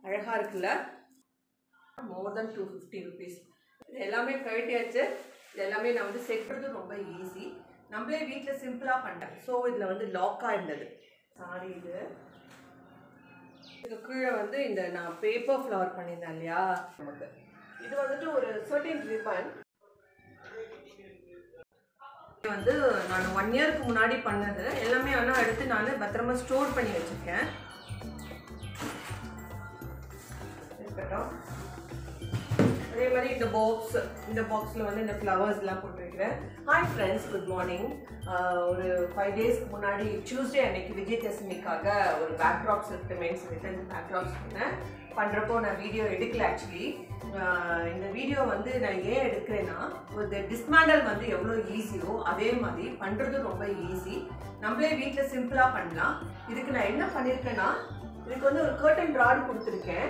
அழகாக இருக்குல்ல more than two fifty rupees இது எல்லாமே கழட்டியாச்சு இது எல்லாமே நான் வந்து செட் பண்ணுறது ரொம்ப ஈஸி நம்மளே வீட்டில் சிம்பிளாக பண்ணிட்டேன் ஸோ இதில் வந்து லாக்காக இருந்தது சாரி இது இதுக்கு கீழே வந்து இந்த நான் பேப்பர் ஃப்ளவர் பண்ணியிருந்தேன் இல்லையா நமக்கு இது வந்துட்டு ஒரு சர்டின் ரிப்பன் இது வந்து நான் ஒன் இயருக்கு முன்னாடி பண்ணது எல்லாமே ஆனால் எடுத்து நான் பத்திரமா ஸ்டோர் பண்ணி வச்சுருக்கேன் இருக்கட்டும் அதே மாதிரி இந்த பாக்ஸ் இந்த பாக்ஸில் வந்து இந்த ஃப்ளவர்ஸ்லாம் போட்டிருக்கிறேன் ஹாய் ஃப்ரெண்ட்ஸ் குட் மார்னிங் ஒரு ஃபைவ் டேஸ்க்கு முன்னாடி டியூஸ்டே அன்னைக்கு விஜயதசமிக்காக ஒரு பேக்ட்ராப்ஸ் இருக்குமேன்னு சொல்லிட்டு இந்த பேக்ட்ராப்ஸ் பண்ணேன் பண்ணுறப்போ நான் வீடியோ எடுக்கல ஆக்சுவலி இந்த வீடியோ வந்து நான் ஏன் எடுக்கிறேன்னா ஒரு டிஸ்மேண்டல் வந்து எவ்வளோ ஈஸியோ அதே மாதிரி பண்ணுறது ரொம்ப ஈஸி நம்மளே வீட்டில் சிம்பிளாக பண்ணலாம் இதுக்கு நான் என்ன பண்ணியிருக்கேன்னா இதுக்கு வந்து ஒரு கர்டன் ராட் கொடுத்துருக்கேன்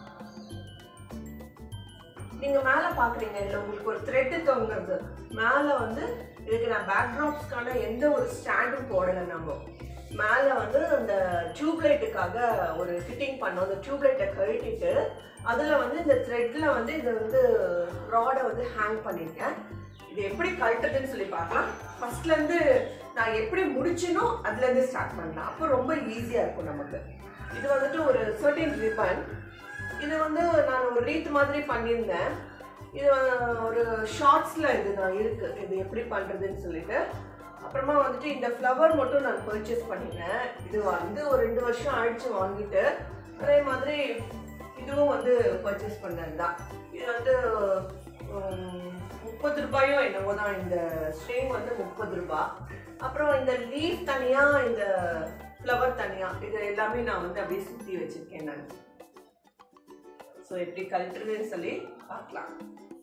நீங்க மேல பாக்குறீங்க இல்ல உங்களுக்கு ஒரு த்ரெட் தொங்குறது மேல வந்து இதுக்கு நான் பேக்ட்ராப்ஸ்க்கான எந்த ஒரு ஸ்டாண்டும் போடல நம்ம மேல வந்து அந்த டியூப்லைட்டுக்காக ஒரு ஃபிட்டிங் பண்ணோம் அந்த டியூப்லைட்டை கழட்டிட்டு அதுல வந்து இந்த த்ரெட்ல வந்து இது வந்து ராடை வந்து ஹேங் பண்ணிருக்கேன் இது எப்படி கழட்டுறதுன்னு சொல்லி பார்க்கலாம் ஃபர்ஸ்ட்ல இருந்து நான் எப்படி முடிச்சனோ அதுல இருந்து ஸ்டார்ட் பண்ணலாம் அப்போ ரொம்ப ஈஸியா இருக்கும் நமக்கு இது வந்துட்டு ஒரு சர்டின் ரிப்பன் இது வந்து நான் ஒரு ரீத் மாதிரி பண்ணியிருந்தேன் இது ஒரு ஷார்ட்ஸில் இது நான் இருக்கு இது எப்படி பண்ணுறதுன்னு சொல்லிட்டு அப்புறமா வந்துட்டு இந்த ஃப்ளவர் மட்டும் நான் பர்ச்சேஸ் பண்ணினேன் இது வந்து ஒரு ரெண்டு வருஷம் ஆயிடுச்சு வாங்கிட்டு அதே மாதிரி இதுவும் வந்து பர்ச்சேஸ் பண்ணது தான் இது வந்து முப்பது ரூபாயோ என்னவோ தான் இந்த ஸ்ட்ரீம் வந்து முப்பது ரூபாய் அப்புறம் இந்த லீஃப் தனியாக இந்த ஃப்ளவர் தனியாக இது எல்லாமே நான் வந்து அப்படியே சுற்றி வச்சுருக்கேன் நான் ஸோ எப்படி கழட்டுறதுன்னு சொல்லி பார்க்கலாம்